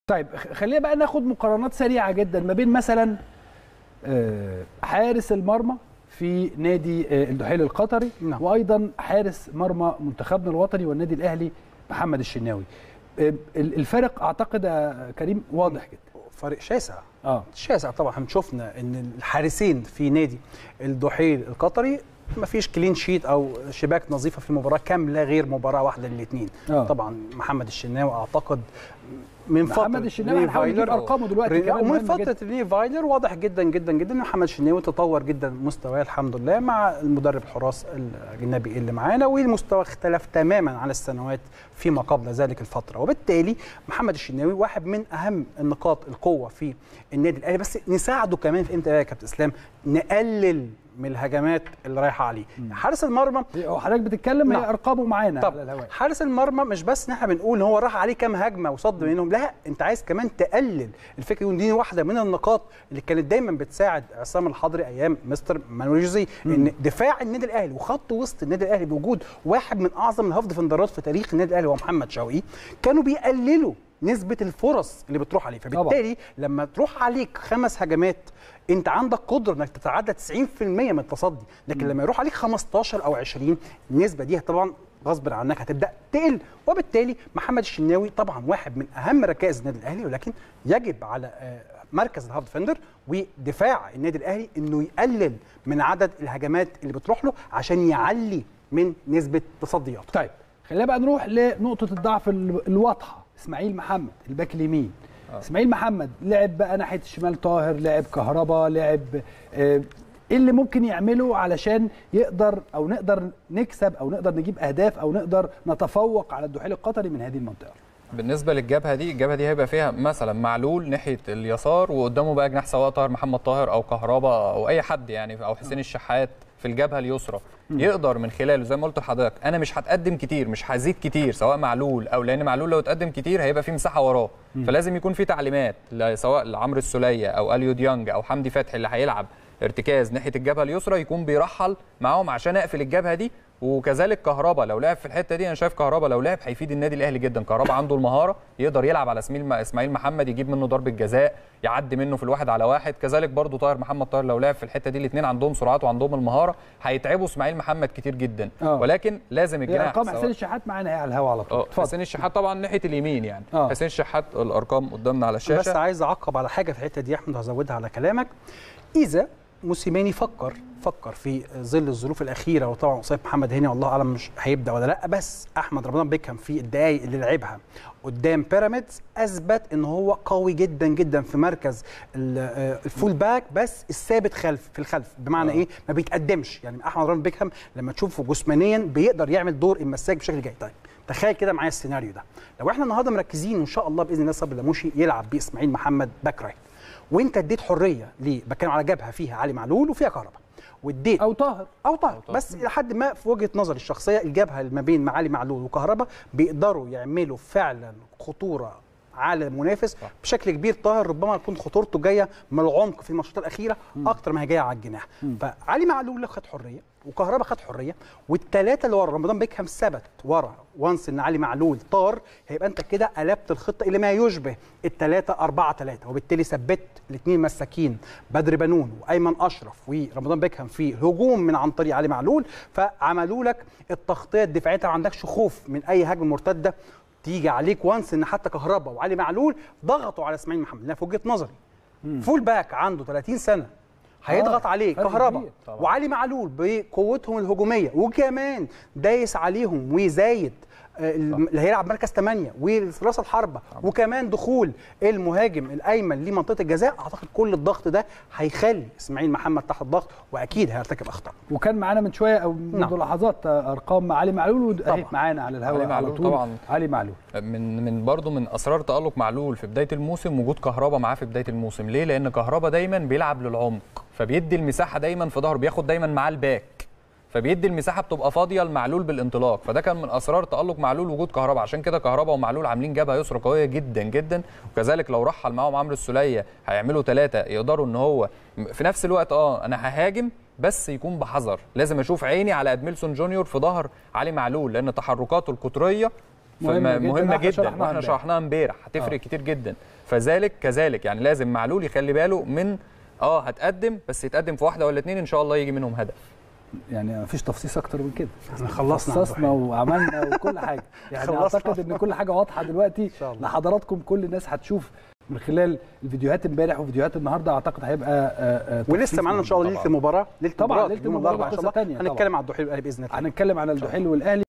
طيب خ- خلينا بقى ناخد مقارنات سريعه جدا ما بين مثلا آه، حارس المرمى في نادي آه، الدحيل القطري نعم. وايضا حارس مرمى منتخبنا الوطني والنادي الاهلي محمد الشناوي آه، ال- الفرق اعتقد يا كريم واضح جدا فرق شاسع اه شاسع طبعا احنا شفنا ان الحارسين في نادي الدحيل القطري ما فيش كلين شيت او شباك نظيفه في مباراه كامله غير مباراه واحده للاثنين آه. طبعا محمد الشناوي اعتقد من فتره محمد الشناوي ريني هنحاول نجيب فايلر ارقامه دلوقتي ري- كمان ومن مهمة فتره جدا. ريني فايلر واضح جدا جدا جدا ان محمد الشناوي تطور جدا مستواه الحمد لله مع المدرب الحراس الاجنبي اللي معانا والمستوى اختلف تماما عن السنوات فيما قبل ذلك الفتره وبالتالي محمد الشناوي واحد من اهم النقاط القوه في النادي الاهلي بس نساعده كمان في امتى يا كابتن اسلام نقلل من الهجمات اللي رايحه عليه حارس المرمى هو حضرتك بتتكلم نعم. هي ارقامه معانا طب على الهواء حارس المرمى مش بس ان احنا بنقول ان هو راح عليه كام هجمه وصد منهم لا انت عايز كمان تقلل الفكره دي واحده من النقاط اللي كانت دايما بتساعد عصام الحضري ايام مستر مانويل جوزيه ان دفاع النادي الاهلي وخط وسط النادي الاهلي بوجود واحد من اعظم الهاف ديفندرات في تاريخ النادي الاهلي وهو محمد شوقي كانوا بيقللوا نسبه الفرص اللي بتروح عليه فبالتالي لما تروح عليك خمس هجمات انت عندك قدره انك تتعدى 90% من التصدي لكن لما يروح عليك 15 او 20 النسبه دي طبعا غصب عنك هتبدا تقل وبالتالي محمد الشناوي طبعا واحد من اهم ركائز النادي الاهلي ولكن يجب على آه، مركز الهاف ديفندر ودفاع النادي الاهلي انه يقلل من عدد الهجمات اللي بتروح له عشان يعلي من نسبه تصدياته طيب خلينا بقى نروح لنقطه الضعف ال- الواضحه اسماعيل محمد الباك اليمين اسماعيل محمد لعب بقى ناحيه الشمال طاهر لعب كهربا لعب آه، ايه اللي ممكن يعمله علشان يقدر او نقدر نكسب او نقدر نجيب اهداف او نقدر نتفوق على الدحيل القطري من هذه المنطقه بالنسبه للجبهه دي الجبهه دي هيبقى فيها مثلا معلول ناحيه اليسار وقدامه بقى جناح سواء طاهر محمد طاهر او كهربا او اي حد يعني او حسين الشحات في الجبهه اليسرى يقدر من خلاله زي ما قلت لحضرتك انا مش هتقدم كتير مش هزيد كتير سواء معلول او لان معلول لو اتقدم كتير هيبقى في مساحه وراه فلازم يكون في تعليمات ل- سواء لعمرو السوليه او اليو ديانج او حمدي فتحي اللي هيلعب ارتكاز ناحيه الجبهه اليسرى يكون بيرحل معاهم عشان اقفل الجبهه دي وكذلك كهربا لو لعب في الحته دي انا شايف كهربا لو لعب هيفيد النادي الاهلي جدا كهربا عنده المهاره يقدر يلعب على اسماعيل اسماعيل محمد يجيب منه ضربه جزاء يعدي منه في الواحد على واحد كذلك برضو طاهر محمد طاهر لو لعب في الحته دي الاثنين عندهم سرعات وعندهم المهاره هيتعبوا اسماعيل محمد كتير جدا آه. ولكن لازم هي الجناح ارقام سواء- حسين الشحات معانا هي على الهواء على طول اه اتفضل حسين الشحات طبعا ناحيه اليمين يعني آه. حسين الشحات الارقام قدامنا على بس الشاشه عايز اعقب على حاجه في الحته دي يا احمد وهزودها على كلامك اذا موسيماني فكر فكر في ظل الظروف الاخيره وطبعا اصابه محمد هاني والله اعلم مش هيبدا ولا لا بس احمد رمضان بيكهام في الدقائق اللي لعبها قدام بيراميدز اثبت ان هو قوي جدا جدا في مركز ال- آه، الفول باك بس الثابت خلف في الخلف بمعنى آه. ايه ما بيتقدمش يعني احمد رمضان بيكهام لما تشوفه جسمانيا بيقدر يعمل دور المساك بشكل جيد طيب تخيل كده معايا السيناريو ده لو احنا النهارده مركزين وان شاء الله باذن الله صبري لموشي يلعب باسماعيل محمد باك رايت وانت اديت حريه ليه بتكلم على جبهه فيها علي معلول وفيها كهرباء واديت او طاهر او طاهر بس الى حد ما في وجهه نظري الشخصيه الجبهه اللي ما بين معالي معلول وكهرباء بيقدروا يعملوا فعلا خطوره على المنافس صح. بشكل كبير طاهر ربما تكون خطورته جايه من العمق في الماتشات الاخيره اكتر ما هي جايه على الجناح فعلي معلول خد حريه وكهرباء خد حريه والثلاثه اللي ورا رمضان بيكهام ثبت ورا وانس ان علي معلول طار هيبقى انت كده قلبت الخطه الى ما يشبه الثلاثه 4 3 وبالتالي ثبت الاثنين مساكين بدر بنون وايمن اشرف ورمضان بيكهام في هجوم من عن طريق علي معلول فعملوا لك التغطيه الدفاعيه انت ما عندكش خوف من اي هجمه مرتده تيجي عليك وانس ان حتى كهربا وعلي معلول ضغطوا على اسماعيل محمد لأن في وجهه نظري فول باك عنده 30 سنه هيضغط آه، عليه فرق كهربا كبير طبعا. وعلي معلول بقوتهم الهجوميه وكمان دايس عليهم وزايد آه، اللي هيلعب مركز 8 وراس الحربه وكمان دخول المهاجم الايمن لمنطقه الجزاء اعتقد كل الضغط ده هيخلي اسماعيل محمد تحت الضغط واكيد هيرتكب اخطاء وكان معانا من شويه او منذ نعم. لحظات ارقام مع علي معلول اهي طبعا. معانا على الهواء علي على معلول طول طبعا. علي معلول من من برضه من اسرار تالق معلول في بدايه الموسم وجود كهربا معاه في بدايه الموسم ليه لان كهربا دايما بيلعب للعمق فبيدي المساحه دايما في ظهره بياخد دايما معاه الباك فبيدي المساحه بتبقى فاضيه لمعلول بالانطلاق فده كان من اسرار تالق معلول وجود كهربا عشان كده كهربا ومعلول عاملين جبهه يسرى قويه جدا جدا وكذلك لو رحل معاهم عمرو السوليه هيعملوا ثلاثه يقدروا ان هو في نفس الوقت اه انا ههاجم بس يكون بحذر لازم اشوف عيني على ادميلسون جونيور في ظهر علي معلول لان تحركاته القطريه مهمة مهمه, جداً، مهمة واحنا جدا شرحناها واحنا امبارح. شرحناها امبارح هتفرق آه. كتير جدا فذلك كذلك يعني لازم معلول يخلي باله من اه هتقدم بس يتقدم في واحده ولا اتنين ان شاء الله يجي منهم هدف يعني مفيش تفصيص اكتر من كده احنا خلصنا عن خصصنا وعملنا وكل حاجه يعني خلصنا. اعتقد ان كل حاجه واضحه دلوقتي إن شاء الله. لحضراتكم كل الناس هتشوف من خلال الفيديوهات امبارح وفيديوهات النهارده اعتقد هيبقى آه، آه، ولسه تخصيص معانا ان شاء الله ليله طبعاً. المباراه ليله طبعاً، المباراه ليلة يوم المباراة الاربعاء ان شاء قصة الله تانية طبعاً. هنتكلم على الدحيل الاهلي باذن الله هنتكلم عن الدحيل والاهلي